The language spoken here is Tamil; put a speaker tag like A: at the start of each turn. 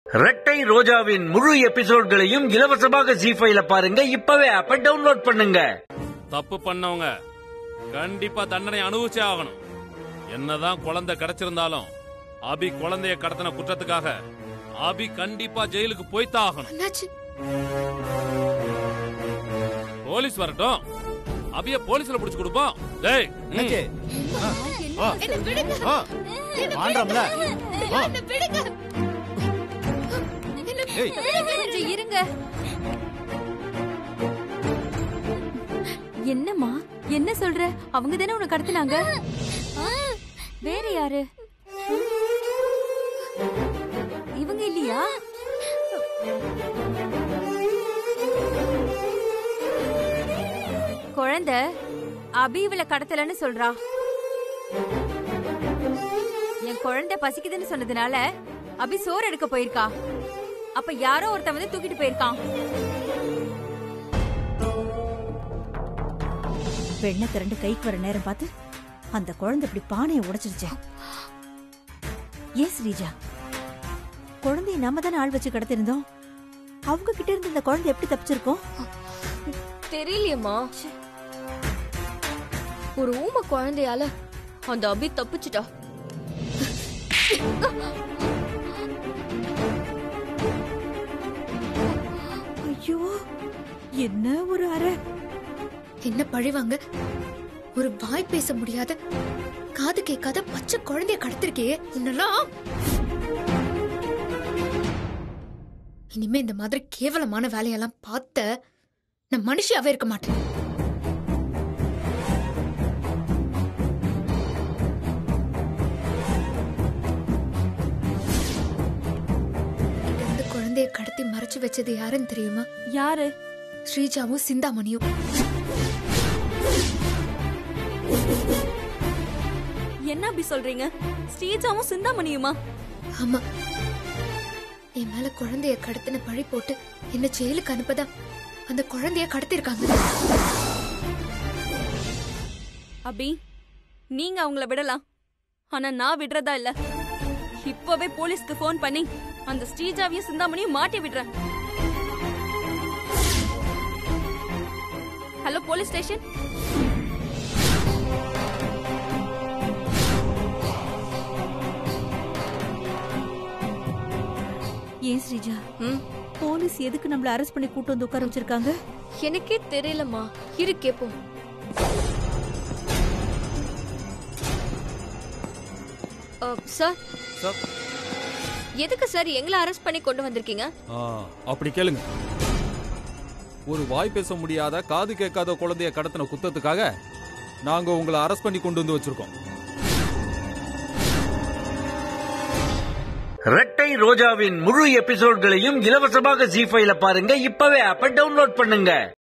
A: ரெட்டை ரோஜாவின் முழு எபிசோட்களையும் இலவசமாக ஜி ஃபைல பாருங்க இப்பவே ஆப்ப டவுன்லோட் பண்ணுங்க
B: தப்பு பண்ணவங்க கண்டிப்பா தண்டனை அனுபவிச்சே ஆகணும் என்னதான் குழந்தை கிடைச்சிருந்தாலும் அபி குழந்தைய கடத்தின குற்றத்துக்காக அபி கண்டிப்பா ஜெயிலுக்கு போய்த்தான் ஆகணும்
C: என்னாச்சு
B: போலீஸ் வரட்டும் அபிய போலீஸ்ல புடிச்சு கொடுப்போம் டேய் ம்.
C: என்ன விடுங்க
D: வாண்டாம்ல
C: என்ன விடுங்க என்ன
D: ஏய்.
C: விடுங்க. கொஞ்சம் இருங்க
E: என்னம்மா என்ன சொல்ற அவங்க தானே உன்னை கடத்தினாங்க வேற யாரு இவங்க இல்லையா குழந்தை அபி இவளை கடத்தலன்னு சொல்றா என் குழந்தை பசிக்குதுன்னு சொன்னதுனால அபி சோறு எடுக்க போயிருக்கா அப்ப யாரோ ஒருத்தன் வந்து தூக்கிட்டு போயிருக்கான்
F: வெண்ணை திரண்டு கைக்கு வர நேரம் பார்த்து அந்த குழந்தை இப்படி பானையை உடைச்சிருச்சே ஏன் ஸ்ரீஜா குழந்தைய நாம தானே ஆள் வச்சு கடத்திருந்தோம் அவங்க கிட்ட இருந்து இந்த குழந்தை எப்படி தப்பிச்சிருக்கோம்
C: தெரியலையேம்மா ஒரு ஊம குழந்தையால அந்த அபி தப்பிச்சிட்டா
F: ஐயோ என்ன ஒரு அறை
G: என்ன பழிவாங்க ஒரு வாய் பேச முடியாத காது கேட்காத பச்சை குழந்தைய கடத்திருக்கே உன்னெல்லாம் இனிமே இந்த மாதிரி கேவலமான வேலையெல்லாம் பார்த்த நான் மனுஷியாவே இருக்க மாட்டேன் கிட்ட இருந்து குழந்தைய கடத்தி மறைச்சு வச்சது யாருன்னு தெரியுமா
E: யாரு
G: ஸ்ரீஜாவும் சிந்தாமணியும்
E: என்ன அப்படி சொல்றீங்க ஸ்ரீஜாவும் சிந்தாமணியுமா
G: ஆமா என் மேல குழந்தைய கடத்தின பழி போட்டு என்ன ஜெயிலுக்கு அனுப்பதா அந்த குழந்தைய கடத்திருக்காங்க
E: அபி நீங்க அவங்கள விடலாம் ஆனா நான் விடுறதா இல்ல இப்பவே போலீஸ்க்கு ஃபோன் பண்ணி அந்த ஸ்ரீஜாவையும் சிந்தாமணியும் மாட்டி விடுறேன் ஹலோ போலீஸ் ஸ்டேஷன்
F: ஏன் ஸ்ரீஜா
C: ம்,
F: போலீஸ் எதுக்கு நம்மள அரெஸ்ட் பண்ணி கூட்டு வந்து உட்கார வச்சிருக்காங்க
C: எனக்கே தெரியலம்மா இரு கேப்போம் அஹ், சார்
D: சார்.
C: எதுக்கு சார் எங்களை அரெஸ்ட் பண்ணி கொண்டு வந்திருக்கீங்க
D: ஆ, அப்படி கேளுங்க ஒரு வாய் பேச முடியாத காது கேட்காத குழந்தைய கடத்தின குத்தத்துக்காக நாங்க உங்களை அரெஸ்ட் பண்ணி கொண்டு வந்து வச்சிருக்கோம்
A: ரெட்டை ரோஜாவின் முழு எபிசோட்களையும் இலவசமாக ஜி ஃபைல பாருங்க இப்பவே ஆப்ப டவுன்லோட் பண்ணுங்க